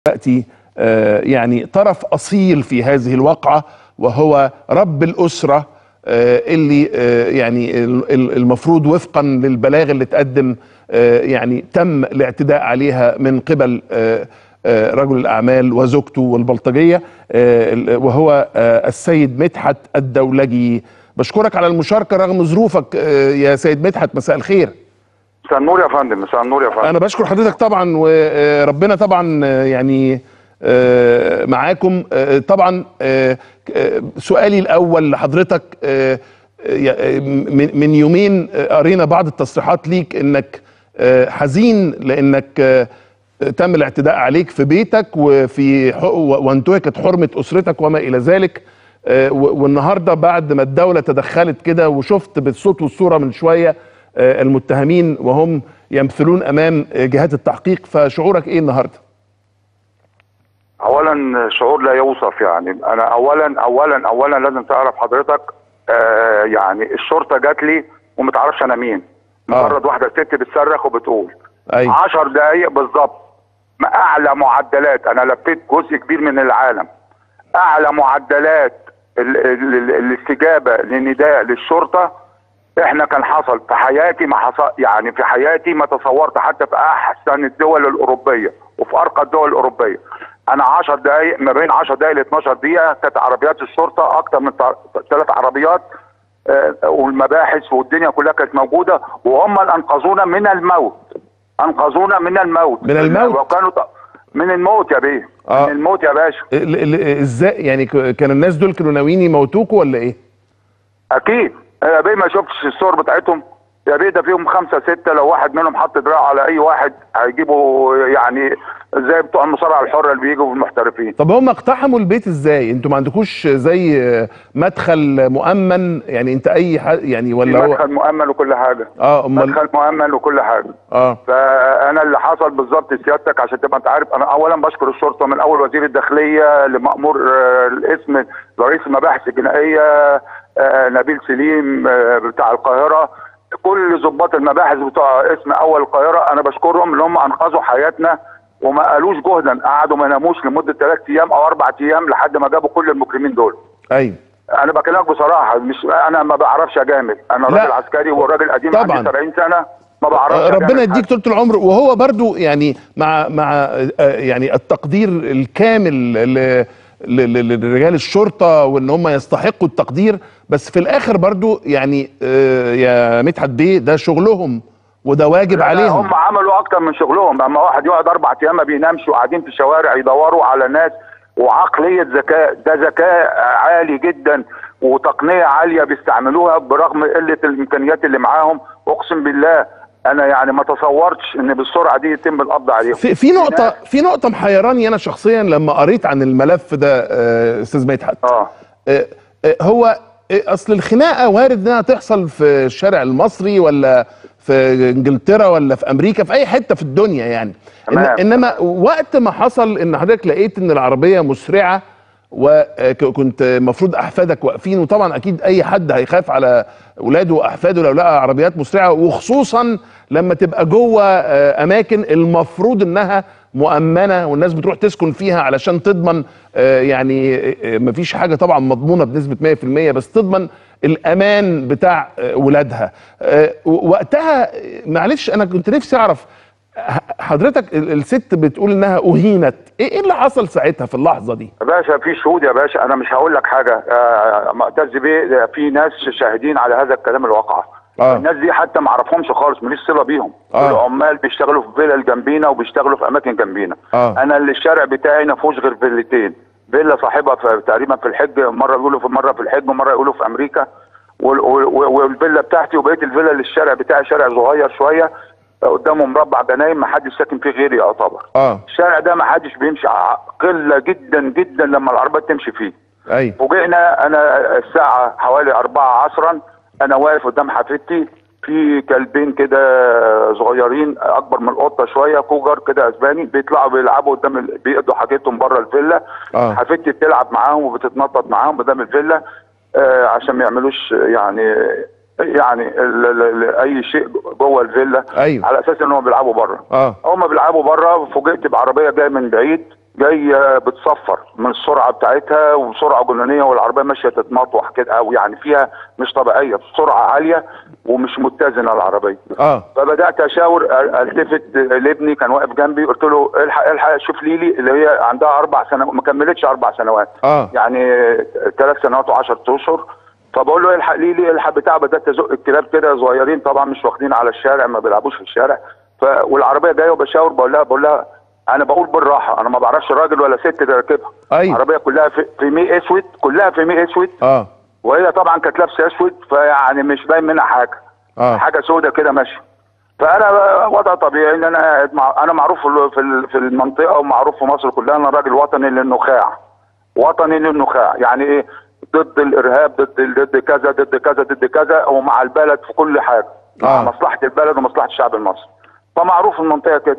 دلوقتي آه، يعني طرف اصيل في هذه الواقعه وهو رب الاسره آه، اللي آه، يعني ال- ال- المفروض وفقا للبلاغ اللي تقدم آه، يعني تم الاعتداء عليها من قبل آه، آه، رجل الاعمال وزوجته والبلطجيه آه، ال- وهو آه، السيد مدحت الدولجي بشكرك على المشاركه رغم ظروفك آه، يا سيد مدحت مساء الخير مساء النور يا فندم مساء النور يا فندم انا بشكر حضرتك طبعا وربنا طبعا آه، يعني آه، معاكم آه، طبعا آه، آه، سؤالي الاول لحضرتك آه، آه، من من يومين آه، قرينا بعض التصريحات ليك انك آه، حزين لانك آه، تم الاعتداء عليك في بيتك وفي حق- وانتهكت حرمه اسرتك وما الى ذلك آه، و- والنهارده بعد ما الدوله تدخلت كده وشفت بالصوت والصوره من شويه آه، المتهمين وهم يمثلون امام آه، جهات التحقيق فشعورك ايه النهارده؟ اولا شعور لا يوصف يعني انا اولا اولا اولا لازم تعرف حضرتك آه يعني الشرطه جات لي وما تعرفش انا مين آه. مجرد واحده ست بتصرخ وبتقول ايوه 10 دقايق بالظبط ما اعلى معدلات انا لفيت جزء كبير من العالم اعلى معدلات ال ال ال الاستجابه لنداء للشرطه احنا كان حصل في حياتي ما حصل يعني في حياتي ما تصورت حتى في احسن الدول الاوروبيه وفي ارقى الدول الاوروبيه انا 10 دقائق ما بين 10 دقائق ل 12 دقيقه كانت عربيات الشرطه اكتر من ثلاث عربيات آه، والمباحث والدنيا كلها كانت موجوده وهم اللي انقذونا من الموت انقذونا من الموت من الموت؟ وكانوا ط- من الموت يا بيه آه. من الموت يا باشا ال- ال- ازاي يعني ك- كان الناس دول كانوا ناويين يموتوكوا ولا ايه؟ اكيد يا بيه ما شفتش الصور بتاعتهم يا بيه ده فيهم خمسه سته لو واحد منهم حط دراعه على اي واحد هيجيبوا يعني زي بتوع المصارعه الحره اللي بيجوا في المحترفين طب هم اقتحموا البيت ازاي؟ انتوا ما عندكوش زي آه، مدخل مؤمن يعني انت اي ح... يعني في ولا هو مدخل مؤمن وكل حاجه اه امال مدخل مؤمن وكل حاجه اه فانا اللي حصل بالظبط سيادتك عشان تبقى انت عارف انا اولا بشكر الشرطه من اول وزير الداخليه لمامور آه، الاسم رئيس المباحث الجنائيه آه، نبيل سليم آه، بتاع القاهره كل ضباط المباحث بتوع اسم اول القاهره انا بشكرهم ان هم انقذوا حياتنا وما قالوش جهدا قعدوا ما ناموش لمده ثلاث ايام او اربع ايام لحد ما جابوا كل المجرمين دول ايوه انا بكلمك بصراحه مش انا ما بعرفش اجامل انا لا. راجل عسكري والراجل قديم طبعاً. عندي 70 سنه ما بعرفش آه، ربنا أجامل يديك حد. طول العمر وهو برضو يعني مع مع آه، يعني التقدير الكامل ل- ل- ل- لرجال الشرطه وان هم يستحقوا التقدير بس في الاخر برضو يعني آه، يا مدحت بيه ده شغلهم وده واجب لا، عليهم هم عملوا اكتر من شغلهم اما واحد يقعد اربع ايام ما بينامش وقاعدين في الشوارع يدوروا على ناس وعقليه ذكاء ده ذكاء عالي جدا وتقنيه عاليه بيستعملوها برغم قله الامكانيات اللي معاهم اقسم بالله انا يعني ما تصورتش ان بالسرعه دي يتم القبض عليهم في في نقطه في نقطه محيراني انا شخصيا لما قريت عن الملف ده آه، استاذ مدحت اه آه، آه، هو آه، اصل الخناقه وارد انها تحصل في الشارع المصري ولا في انجلترا ولا في امريكا في اي حته في الدنيا يعني إن تمام. انما وقت ما حصل ان حضرتك لقيت ان العربيه مسرعه وكنت المفروض احفادك واقفين وطبعا اكيد اي حد هيخاف على اولاده واحفاده لو لقى عربيات مسرعه وخصوصا لما تبقى جوه آه، اماكن المفروض انها مؤمنه والناس بتروح تسكن فيها علشان تضمن آه، يعني آه، مفيش حاجه طبعا مضمونه بنسبه 100% بس تضمن الامان بتاع آه، ولادها آه، وقتها آه، معلش انا كنت نفسي اعرف ح- حضرتك ال- الست بتقول انها اهينت ايه إيه اللي حصل ساعتها في اللحظه دي يا باشا في شهود يا باشا انا مش هقول لك حاجه آه معتز بيه في ناس شاهدين على هذا الكلام الواقع آه. الناس دي حتى ما اعرفهمش خالص ماليش صله بيهم آه. العمال بيشتغلوا في فيلا جنبينا وبيشتغلوا في اماكن جنبينا آه. انا اللي الشارع بتاعي ما فيهوش غير فيلتين فيلا صاحبها في تقريبا في الحج مره يقولوا في مره في الحج ومره يقولوا في امريكا وال- وال- والفيلا بتاعتي وبقيه الفيلا اللي الشارع بتاعي شارع صغير شويه قدامه مربع جناين ما حدش ساكن فيه غيري يعتبر اه الشارع ده ما حدش بيمشي ع- قله جدا جدا لما العربيات تمشي فيه ايوه فوجئنا انا الساعه حوالي أربعة عصرا انا واقف قدام حفيدتي في كلبين كده صغيرين اكبر من القطه شويه كوجر كده اسباني بيطلعوا بيلعبوا قدام ال... بيقضوا حاجتهم بره الفيلا آه. حفيدتي بتلعب معاهم وبتتنطط معاهم قدام الفيلا آه عشان ما يعملوش يعني يعني ال ال ال اي شيء جوه الفيلا أيوة. على اساس ان هم بيلعبوا بره اه هم بيلعبوا بره فوجئت بعربيه جايه من بعيد جايه بتصفر من السرعه بتاعتها وسرعه جنونيه والعربيه ماشيه تتمطوح كده او يعني فيها مش طبيعيه سرعه عاليه ومش متزنه العربيه اه فبدات اشاور التفت لابني كان واقف جنبي قلت له الحق الحق شوف ليلي اللي هي عندها اربع سنوات ما كملتش اربع سنوات اه يعني ثلاث سنوات و10 اشهر فبقول له الحق ليلي الحق بتاع بدات ازق الكلاب كده صغيرين طبعا مش واخدين على الشارع ما بيلعبوش في الشارع ف والعربيه جايه وبشاور بقول لها بقول لها انا بقول بالراحه انا ما بعرفش راجل ولا ست اللي راكبها أيوة. العربيه كلها في, في مي اسود كلها في مي اسود اه وهي طبعا كانت لابسه اسود فيعني مش باين منها حاجه اه حاجه سودة كده ماشيه فانا وضع طبيعي ان انا قاعد مع انا معروف في ال- في ال- في المنطقه ومعروف في مصر كلها انا راجل وطني للنخاع وطني للنخاع يعني ايه ضد الارهاب ضد ضد كذا ضد كذا ضد كذا ومع البلد في كل حاجه مع آه. مصلحه البلد ومصلحه الشعب المصري فمعروف في المنطقه كده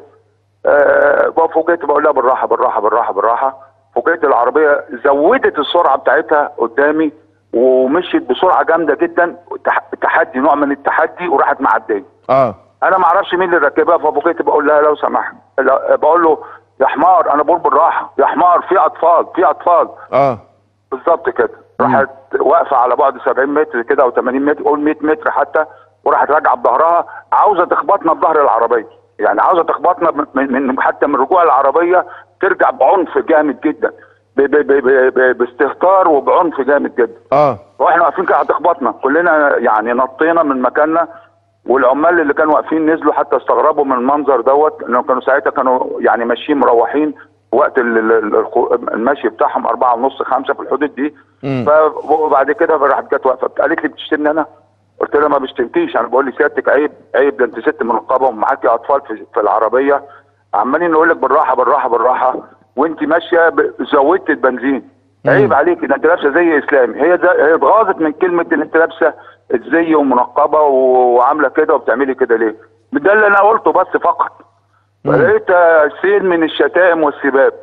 آه فوجئت بقول لها بالراحه بالراحه بالراحه بالراحه فوجئت العربيه زودت السرعه بتاعتها قدامي ومشيت بسرعه جامده جدا تح- تحدي نوع من التحدي وراحت معديه اه انا ما اعرفش مين اللي راكبها فبقيت بقول لها لو سمحت لا- بقول له يا حمار انا بقول بالراحه يا حمار في اطفال في اطفال اه بالظبط كده راحت واقفه على بعد 70 متر كده او 80 متر قول 100 متر حتى وراحت راجعه بظهرها عاوزه تخبطنا بظهر العربيه يعني عاوزه تخبطنا من, من حتى من رجوع العربيه ترجع بعنف جامد جدا ب ب ب ب ب باستهتار وبعنف جامد جدا اه واحنا واقفين كده هتخبطنا كلنا يعني نطينا من مكاننا والعمال اللي كانوا واقفين نزلوا حتى استغربوا من المنظر دوت لانهم كانوا ساعتها كانوا يعني ماشيين مروحين وقت ال- ال- ال- الخو- المشي بتاعهم أربعة ونص خمسة في الحدود دي مم. ف- وبعد كده راحت جت واقفه قالت لي بتشتمني انا قلت لها ما بشتمكيش انا بقول لسيادتك عيب عيب ده انت ست منقبه ومعاكي اطفال في, في العربيه عمالين نقول لك بالراحه بالراحه بالراحه وانت ماشيه ب- زودت البنزين عيب عليكي ده انت لابسه زي اسلامي هي ده هي اتغاظت من كلمه ان انت لابسه الزي ومنقبه و- وعامله كده وبتعملي كده ليه؟ ده اللي انا قلته بس فقط فلقيت سيل من الشتائم والسباب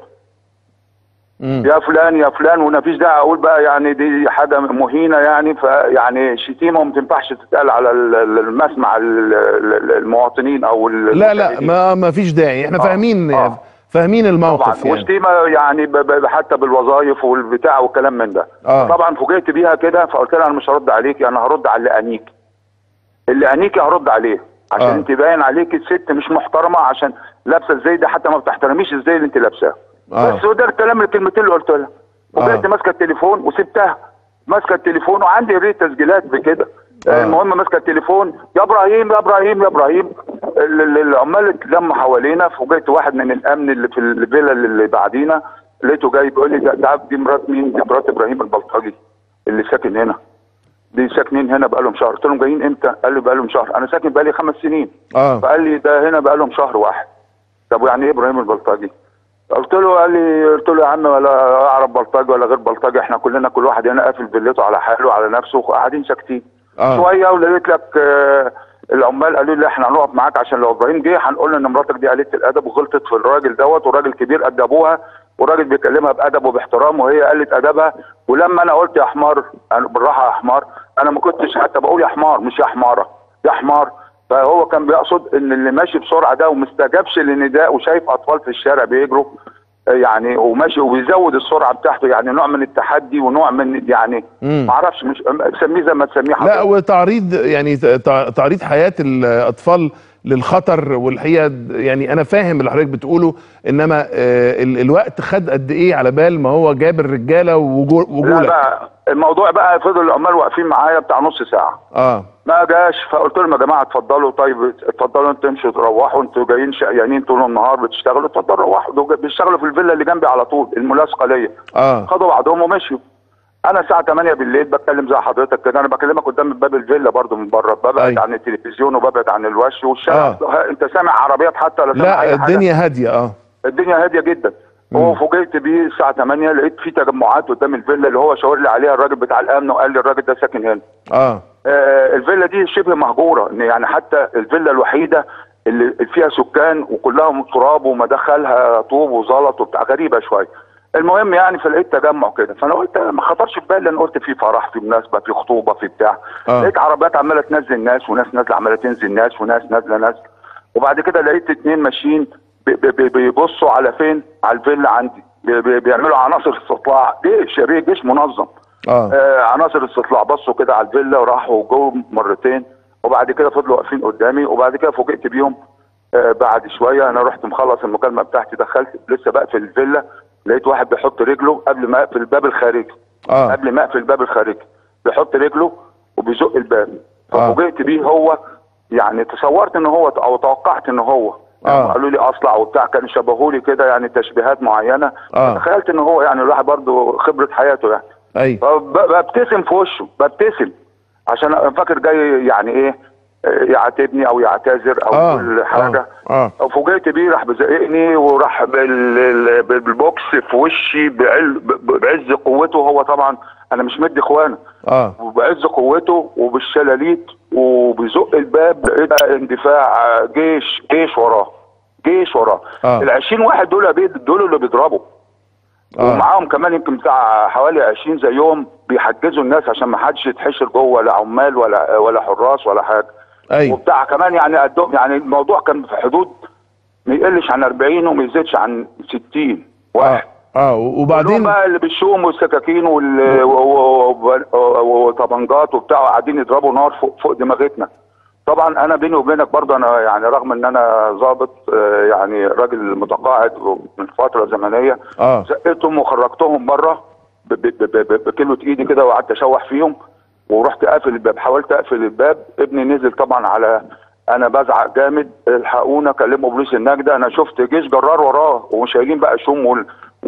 مم. يا فلان يا فلان ومفيش داعي اقول بقى يعني دي حاجه مهينه يعني فيعني شتيمه ما تنفعش تتقال على ال- ال- المسمع ال- ال- المواطنين او ال- لا لا المشاهدين. ما ما فيش داعي احنا آه، فاهمين آه. فاهمين طبعا الموقف يعني وشتيمه يعني ب- ب- حتى بالوظائف والبتاع والكلام من ده آه. طبعا فوجئت بيها كده فقلت لها انا مش هرد عليكي انا هرد على اللي انيك اللي انيكي هرد عليه عشان آه. انت باين عليكي الست مش محترمه عشان لابسه ازاي ده حتى ما بتحترميش ازاي اللي انت لابساه آه. بس وده الكلام الكلمتين اللي قلت لها وبقيت آه. ماسكه التليفون وسبتها ماسكه التليفون وعندي ريت تسجيلات بكده آه. المهم ماسكه التليفون يا ابراهيم يا ابراهيم يا ابراهيم ال- ال- العمال اتلموا حوالينا فوجئت واحد من الامن اللي في الفيلا اللي بعدينا لقيته جاي بيقول لي ده ده دي مرات مين؟ دي مرات ابراهيم البلطجي اللي ساكن هنا دي ساكنين هنا بقالهم شهر قلت لهم جايين امتى؟ قال لي بقالهم شهر انا ساكن بقالي خمس سنين اه فقال لي ده هنا بقالهم شهر واحد طب ويعني ايه ابراهيم البلطجي؟ قلت له قال لي قلت له يا عم ولا اعرف بلطجي ولا غير بلطجي احنا كلنا كل واحد هنا قافل فيلته على حاله على نفسه وقاعدين ساكتين آه. شويه ولقيت لك آه العمال قالوا لي احنا هنقف معاك عشان لو ابراهيم جه هنقول ان مراتك دي قليله الادب وغلطت في الراجل دوت والراجل كبير قد ابوها والراجل بيكلمها بادب وباحترام وهي قلت ادبها ولما انا قلت يا حمار أنا بالراحه يا حمار انا ما كنتش حتى بقول يا حمار مش يا حماره يا حمار فهو كان بيقصد ان اللي ماشي بسرعه ده وما استجابش للنداء وشايف اطفال في الشارع بيجروا آه، يعني وماشي وبيزود السرعه بتاعته يعني نوع من التحدي ونوع من يعني مم. ما اعرفش مش سميه زي ما تسميه لا حضرتك. وتعريض يعني تع- تعريض حياه الاطفال للخطر والحقيقه يعني انا فاهم اللي حضرتك بتقوله انما آه، ال- الوقت خد قد ايه على بال ما هو جاب الرجاله وجو- لا وجولك بقى الموضوع بقى فضل العمال واقفين معايا بتاع نص ساعه اه ما جاش فقلت لهم يا جماعه اتفضلوا طيب اتفضلوا انتوا تمشوا تروحوا انتوا جايين شقيانين طول النهار بتشتغلوا اتفضلوا روحوا دول بيشتغلوا في الفيلا اللي جنبي على طول الملاصقه ليا اه خدوا بعضهم ومشوا انا الساعه 8 بالليل بتكلم زي حضرتك كده انا بكلمك قدام باب الفيلا برضو من بره ببعد أيوة. عن التلفزيون وببعد عن الوش والشارع آه. انت سامع عربيات حتى ولا سامع لا اي حاجه الدنيا هاديه اه الدنيا هاديه جدا وفوجئت بيه الساعه 8 لقيت في تجمعات قدام الفيلا اللي هو شاور لي عليها الراجل بتاع الامن وقال لي الراجل ده ساكن هنا اه آه، الفيلا دي شبه مهجوره إن يعني حتى الفيلا الوحيده اللي فيها سكان وكلها تراب ومدخلها طوب وزلط وبتاع غريبه شويه المهم يعني فلقيت تجمع كده فانا قلت ما خطرش في بالي انا قلت في فرح في مناسبه في خطوبه في بتاع آه. لقيت عربيات عماله تنزل ناس وناس نازله عماله تنزل ناس وناس نازله ناس وبعد كده لقيت اتنين ماشيين بي- بي- بيبصوا على فين على الفيلا عندي بي- بي- بيعملوا عناصر استطلاع جيش جيش منظم اه آه عناصر استطلاع بصوا كده على الفيلا وراحوا جوه مرتين وبعد كده فضلوا واقفين قدامي وبعد كده فوجئت بيهم آه بعد شويه انا رحت مخلص المكالمه بتاعتي دخلت لسه بقفل الفيلا لقيت واحد بيحط رجله قبل ما اقفل الباب الخارجي اه قبل ما اقفل الباب الخارجي بيحط رجله وبيزق الباب آه. ففوجئت بيه هو يعني تصورت ان هو او توقعت ان هو آه. يعني قالوا لي اصلع وبتاع كان شبهولي كده يعني تشبيهات معينه آه. تخيلت ان هو يعني الواحد برضه خبره حياته يعني ايوه فب- ببتسم في وشه ببتسم عشان أنا فاكر جاي يعني ايه آه، يعاتبني او يعتذر او آه، يقول حاجه آه، آه. فوجئت بيه راح بزقني وراح بال- بالبوكس في وشي بعل- ب- بعز قوته هو طبعا انا مش مدي اخوانه اه وبعز قوته وبالشلاليت وبيزق الباب لقيت بقى اندفاع جيش جيش وراه جيش وراه آه. ال 20 واحد دول بيد- دول اللي بيضربوا اه ومعاهم كمان يمكن بتاع حوالي 20 زيهم بيحجزوا الناس عشان ما حدش يتحشر جوه لا عمال ولا ولا حراس ولا حاجه ايوه وبتاع كمان يعني قدهم يعني الموضوع كان في حدود ما يقلش عن 40 وما يزيدش عن 60 اه واحد اه كلهم وبعدين بقى اللي بالشوم والسكاكين وال- و- و- و- وطبنجات وبتاع قاعدين يضربوا نار فوق فوق دماغتنا طبعا انا بيني وبينك برضه انا يعني رغم ان انا ضابط آه، يعني راجل متقاعد من فتره زمنيه اه زقتهم وخرجتهم بره ب- ب- ب- ب- بكلمه ايدي كده وقعدت اشوح فيهم ورحت قافل الباب حاولت اقفل الباب ابني نزل طبعا على انا بزعق جامد الحقونا كلموا بوليس النجده انا شفت جيش جرار وراه وشايلين بقى شوم وال-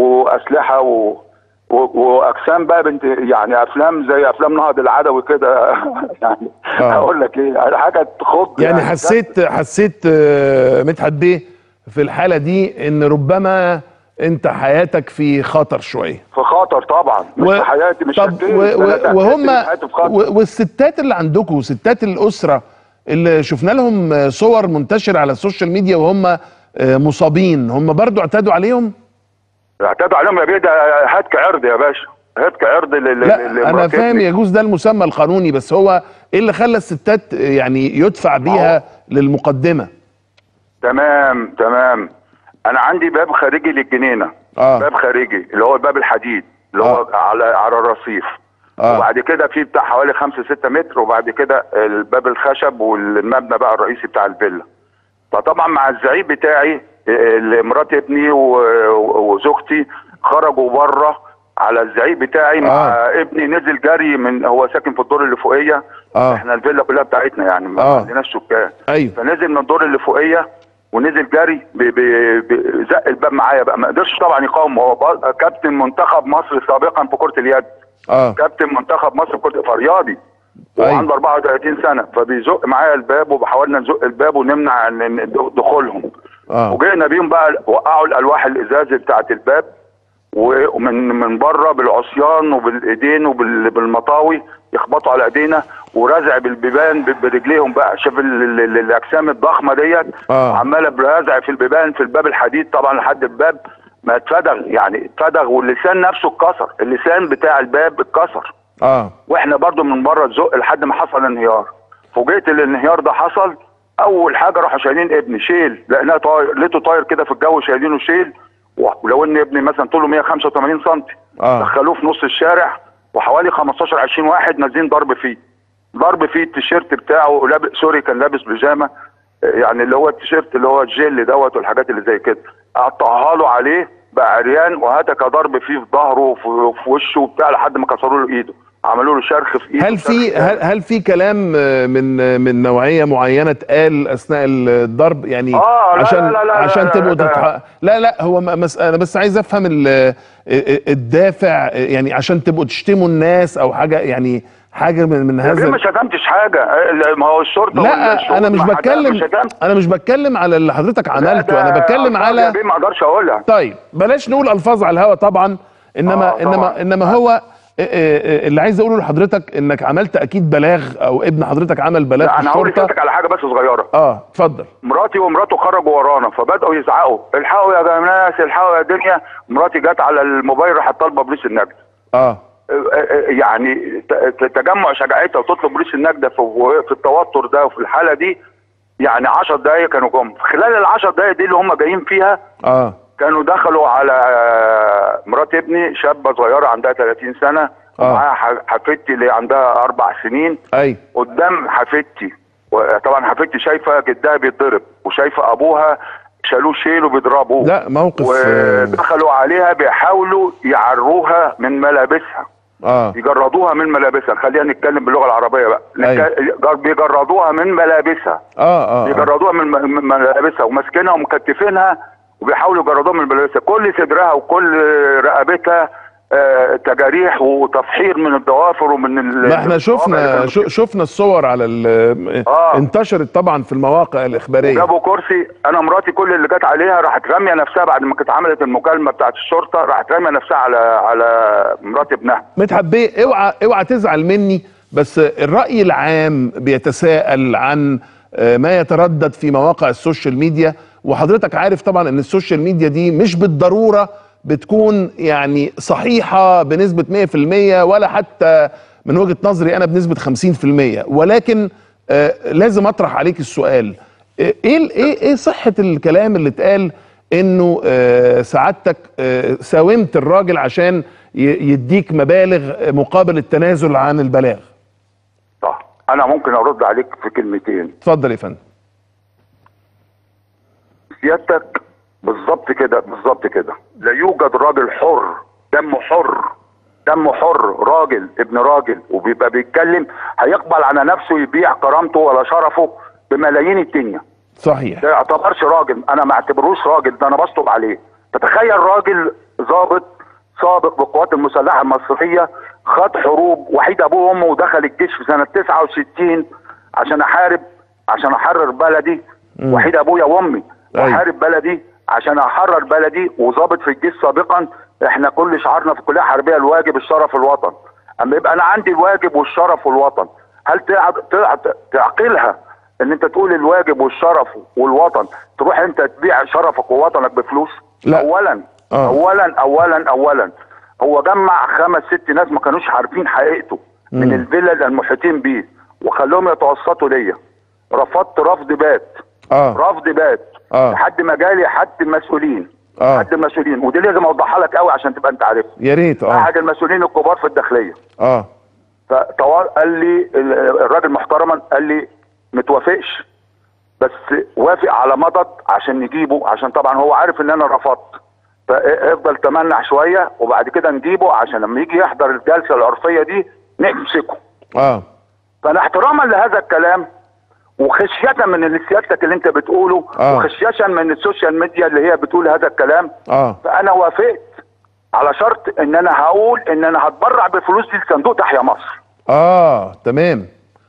واسلحه و و- واجسام بقى بنت يعني افلام زي افلام نهض العدوي كده يعني آه. اقول لك ايه حاجه تخض يعني حسيت حسيت آه، مدحت بيه في الحاله دي ان ربما انت حياتك في خطر شويه في خطر طبعا مش في حياتي مش طب هتجيب. و... ده أنا و... تأكدت وهم إن حياتي في خطر. و... والستات اللي عندكم ستات الاسره اللي شفنا لهم صور منتشره على السوشيال ميديا وهم آه، مصابين هم برضو اعتادوا عليهم اعتادوا عليهم يا بيه ده هتك عرض يا باشا هتك عرض لل لا انا لمراتبني. فاهم يجوز ده المسمى القانوني بس هو ايه اللي خلى الستات آه، يعني يدفع بيها للمقدمه تمام تمام انا عندي باب خارجي للجنينه آه. باب خارجي اللي هو الباب الحديد اللي هو آه. على على الرصيف آه. وبعد كده في بتاع حوالي 5 6 متر وبعد كده الباب الخشب والمبنى بقى الرئيسي بتاع الفيلا فطبعا مع الزعيم بتاعي اللي مرات ابني و- وزوجتي خرجوا بره على الزعيم بتاعي مع آه. ابني نزل جري من هو ساكن في الدور اللي فوقيه آه. احنا الفيلا كلها بتاعتنا يعني ما آه. عندناش سكان ايوه فنزل من الدور اللي فوقيه ونزل جري ب- ب- ب- زق الباب معايا بقى ما قدرش طبعا يقاوم هو بقى كابتن منتخب مصر سابقا في كره اليد اه كابتن منتخب مصر في كره فرياضي أيوة. وعنده 34 سنه فبيزق معايا الباب وحاولنا نزق الباب ونمنع عن إن دخولهم اه وجينا بيهم بقى وقعوا الالواح الازاز بتاعه الباب ومن من بره بالعصيان وبالايدين وبالمطاوي يخبطوا على ايدينا ورزع بالبيبان ب- برجليهم بقى شاف ال- ال- ال- الاجسام الضخمه ديت آه. عماله برزع في البيبان في الباب الحديد طبعا لحد الباب ما اتفدغ يعني اتفدغ واللسان نفسه اتكسر اللسان بتاع الباب اتكسر اه واحنا برضو من بره الزق لحد ما حصل انهيار فوجئت الانهيار ده حصل اول حاجه راحوا شايلين ابني شيل لقيناه طاير لقيته طاير كده في الجو شايلينه شيل ولو ان ابني مثلا طوله 185 سم آه. دخلوه في نص الشارع وحوالي 15 20 واحد نازلين ضرب فيه ضرب فيه التيشيرت بتاعه لابس سوري كان لابس بيجامه يعني اللي هو التيشيرت اللي هو الجل دوت والحاجات اللي زي كده قطعها له عليه بقى عريان وهتك ضرب فيه في ظهره وفي في وشه وبتاع لحد ما كسروا له ايده عملوا له شرخ في ايده هل في شرخ هل, هل في كلام آه، من آه، من نوعيه معينه اتقال اثناء الضرب يعني آه، لا، عشان لا، لا، لا، عشان لا، تبقوا ده- تتح... لا لا هو م- مس... انا بس عايز افهم ال... آه، آه، الدافع آه، يعني عشان تبقوا تشتموا الناس او حاجه يعني حاجه من من ليه هذا ما شتمتش حاجه آه، ما هو الشرطه لا انا مش ما حد- بتكلم شتمت. انا مش بتكلم على اللي حضرتك لا، عملته ده انا بتكلم ألفاظ يا على بيه ما اقدرش اقولها طيب بلاش نقول الفاظ على الهوا طبعا انما آه، انما طبعاً. انما هو آه، آه، اللي عايز اقوله لحضرتك انك عملت اكيد بلاغ او ابن حضرتك عمل بلاغ لا في انا هقول الشرطه لحضرتك على حاجه بس صغيره اه اتفضل مراتي ومراته خرجوا ورانا فبداوا يزعقوا الحقوا يا ناس الحقوا يا دنيا مراتي جت على الموبايل راحت طالبه بوليس النجده اه يعني ت- ت- تجمع شجاعتها وتطلب بوليس النجده في في التوتر ده وفي الحاله دي يعني 10 دقايق كانوا جم خلال ال 10 دقايق دي اللي هم جايين فيها اه كانوا دخلوا على آه، مرات ابني شابه صغيره عندها 30 سنه آه. ومعاها ح- حفيدتي اللي عندها اربع سنين اي قدام حفيدتي وطبعا حفيدتي شايفه جدها بيتضرب وشايفه ابوها شالوه شيل وبيضربوه لا موقف آه، ودخلوا عليها بيحاولوا يعروها من ملابسها اه يجردوها من ملابسها خلينا نتكلم باللغه العربيه بقى أيوة. نتك- بيجردوها من ملابسها اه اه, آه. يجردوها من من ملابسها وماسكينها ومكتفينها وبيحاولوا يجردوها من ملابسها كل صدرها وكل رقبتها آه، تجاريح وتفحير من الضوافر ومن ال- ما احنا الصوابع شفنا اللي شو- شفنا الصور على ال- آه. انتشرت طبعا في المواقع الاخباريه جابوا كرسي انا مراتي كل اللي جت عليها راحت راميه نفسها بعد ما كانت عملت المكالمه بتاعت الشرطه راحت راميه نفسها على على مرات ابنها مدحت بيه اوعى اوعى تزعل مني بس الرأي العام بيتساءل عن آه، ما يتردد في مواقع السوشيال ميديا وحضرتك عارف طبعا ان السوشيال ميديا دي مش بالضرورة بتكون يعني صحيحة بنسبة 100% ولا حتى من وجهة نظري انا بنسبة 50% ولكن آه، لازم اطرح عليك السؤال آه، ايه ال- ايه ايه صحة الكلام اللي اتقال انه آه، سعادتك آه، ساومت الراجل عشان ي- يديك مبالغ مقابل التنازل عن البلاغ صح انا ممكن ارد عليك في كلمتين اتفضل يا فندم سيادتك بالظبط كده بالظبط كده لا يوجد راجل حر دمه حر دمه حر راجل ابن راجل وبيبقى بيتكلم هيقبل على نفسه يبيع كرامته ولا شرفه بملايين الدنيا صحيح ده يعتبرش راجل انا ما اعتبروش راجل ده انا بشطب عليه تتخيل راجل ضابط سابق بالقوات المسلحه المصريه خد حروب وحيد ابوه وامه ودخل الجيش في سنه 69 عشان احارب عشان احرر بلدي وحيد ابويا وامي أيوة. واحارب بلدي عشان احرر بلدي وظابط في الجيش سابقا احنا كل شعارنا في الكليه الحربيه الواجب الشرف الوطن اما يبقى انا عندي الواجب والشرف والوطن هل تع- تع- تعقلها ان انت تقول الواجب والشرف والوطن تروح انت تبيع شرفك ووطنك بفلوس لا. اولا آه. اولا اولا اولا هو جمع خمس ست ناس ما كانوش عارفين حقيقته من مم. الفيلا المحيطين بيه وخلوهم يتوسطوا ليا رفضت رفض بات اه رفض بات آه. لحد ما جالي حد المسؤولين آه. حد المسؤولين ودي لازم اوضحها لك قوي عشان تبقى انت عارفها يا ريت اه احد المسؤولين الكبار في الداخليه اه فطوال قال لي ال- الراجل محترما قال لي متوافقش بس وافق على مضض عشان نجيبه عشان طبعا هو عارف ان انا رفضت فافضل تمنع شويه وبعد كده نجيبه عشان لما يجي يحضر الجلسه العرفيه دي نمسكه اه فانا احتراما لهذا الكلام وخشيه من اللي سيادتك اللي انت بتقوله آه. وخشيه من السوشيال ميديا اللي هي بتقول هذا الكلام اه فانا وافقت على شرط ان انا هقول ان انا هتبرع بفلوس دي لصندوق تحيا مصر اه تمام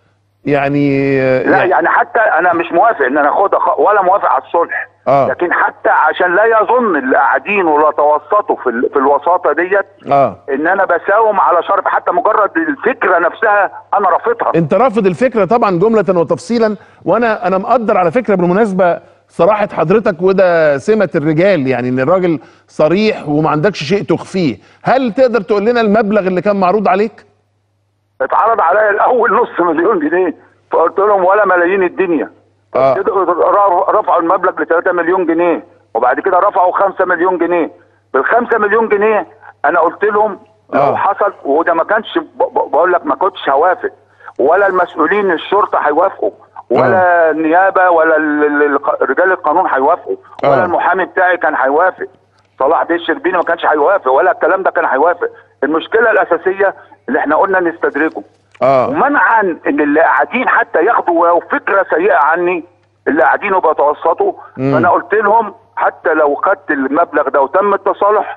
يعني لا يعني حتى انا مش موافق ان انا اخدها خ- ولا موافق على الصلح آه. لكن حتى عشان لا يظن اللي قاعدين ولا توسطوا في ال- في الوساطه ديت اه ان انا بساوم على شرط حتى مجرد الفكره نفسها انا رافضها انت رافض الفكره طبعا جمله وتفصيلا وانا انا مقدر على فكره بالمناسبه صراحه حضرتك وده سمه الرجال يعني ان الراجل صريح وما عندكش شيء تخفيه هل تقدر تقول لنا المبلغ اللي كان معروض عليك اتعرض عليا الاول نص مليون جنيه فقلت لهم ولا ملايين الدنيا آه. كده رفعوا المبلغ ل 3 مليون جنيه وبعد كده رفعوا 5 مليون جنيه بال 5 مليون جنيه انا قلت لهم لو آه. حصل وده ما كانش ب- ب- بقول لك ما كنتش هوافق ولا المسؤولين الشرطه هيوافقوا ولا النيابه ولا ال- ال- ال- رجال القانون هيوافقوا آه. ولا المحامي بتاعي كان هيوافق صلاح بيه الشربيني ما كانش هيوافق ولا الكلام ده كان هيوافق المشكله الاساسيه اللي احنا قلنا نستدرجه اه ومنعا ان اللي قاعدين حتى ياخدوا ولو فكره سيئه عني اللي قاعدين وبيتوسطوا مم. فانا قلت لهم حتى لو خدت المبلغ ده وتم التصالح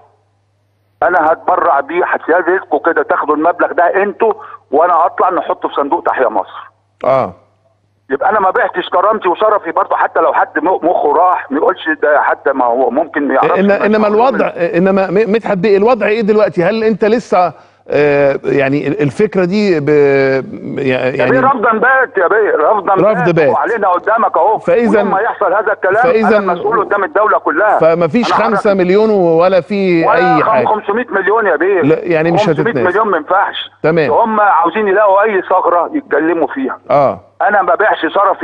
انا هتبرع بيه هتسيادتكم كده تاخدوا المبلغ ده انتوا وانا اطلع نحطه في صندوق تحيا مصر اه يبقى انا ما بعتش كرامتي وشرفي برضه حتى لو حد م- مخه راح ما يقولش ده حتى ما هو ممكن ما يعرفش إن انما الوضع انما م- مدحت بيه الوضع ايه دلوقتي هل انت لسه آه يعني الفكره دي ب يا بيه يعني رفضا بات يا بيه رفضا رفض بات. وعلينا قدامك اهو فإذا- ولما يحصل هذا الكلام فإذا- انا مسؤول قدام الدوله كلها فما فيش أنا خمسة حضرتك- مليون ولا في ولا اي حاجه 500 مليون يا بيه لا، يعني مش 500 هتتناسب. مليون ما ينفعش تمام. هم عاوزين يلاقوا اي ثغره يتكلموا فيها اه انا ما ببيعش شرفي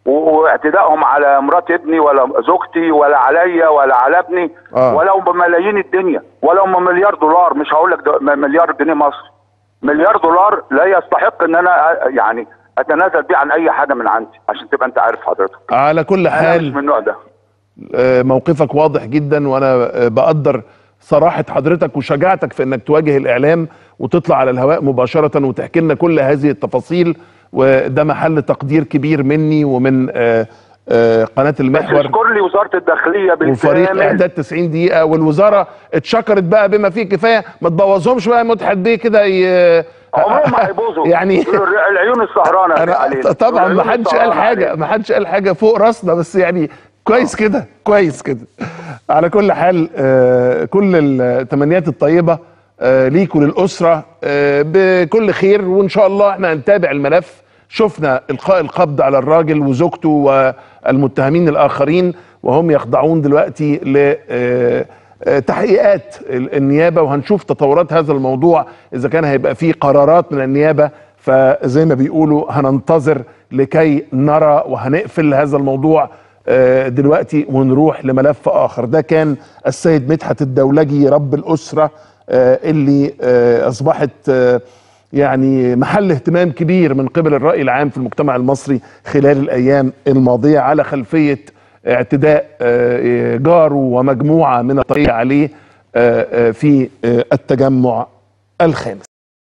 و- واعتدائهم على مرات ابني ولا زوجتي ولا عليا ولا على ابني آه. ولو بملايين الدنيا ولو بمليار دولار مش هقول لك ده- م- مليار جنيه مصري مليار دولار لا يستحق ان انا أ- يعني اتنازل بيه عن اي حاجه من عندي عشان تبقى انت عارف حضرتك على كل انا مش حال من النوع ده آه، موقفك واضح جدا وانا آه، بقدر صراحة حضرتك وشجاعتك في انك تواجه الاعلام وتطلع على الهواء مباشرة وتحكي لنا كل هذه التفاصيل وده محل تقدير كبير مني ومن آه، آه، قناة المحور تشكر لي وزاره الداخليه وفريق بالكامل اعداد 90 دقيقة والوزارة اتشكرت بقى بما فيه كفاية ما تبوظهمش بقى مدحت بيه كده ي- عمرهم ما هيبوظوا يعني الر- العيون السهرانه انا علينا. طبعا ما العيون حدش قال السهرانة حاجه علينا. ما حدش قال حاجه فوق راسنا بس يعني كويس كده كويس كده على كل حال آه كل التمنيات الطيبه آه ليك وللاسره آه بكل خير وان شاء الله احنا هنتابع الملف شفنا القاء القبض على الراجل وزوجته والمتهمين الاخرين وهم يخضعون دلوقتي ل آه آه، تحقيقات ال- النيابه وهنشوف تطورات هذا الموضوع اذا كان هيبقى فيه قرارات من النيابه فزي ما بيقولوا هننتظر لكي نرى وهنقفل هذا الموضوع آه، دلوقتي ونروح لملف اخر ده كان السيد مدحت الدولجي رب الاسره آه، اللي آه، اصبحت آه، يعني محل اهتمام كبير من قبل الراي العام في المجتمع المصري خلال الايام الماضيه على خلفيه اعتداء آه، جاره ومجموعه من الطريق عليه آه، آه، في آه، التجمع الخامس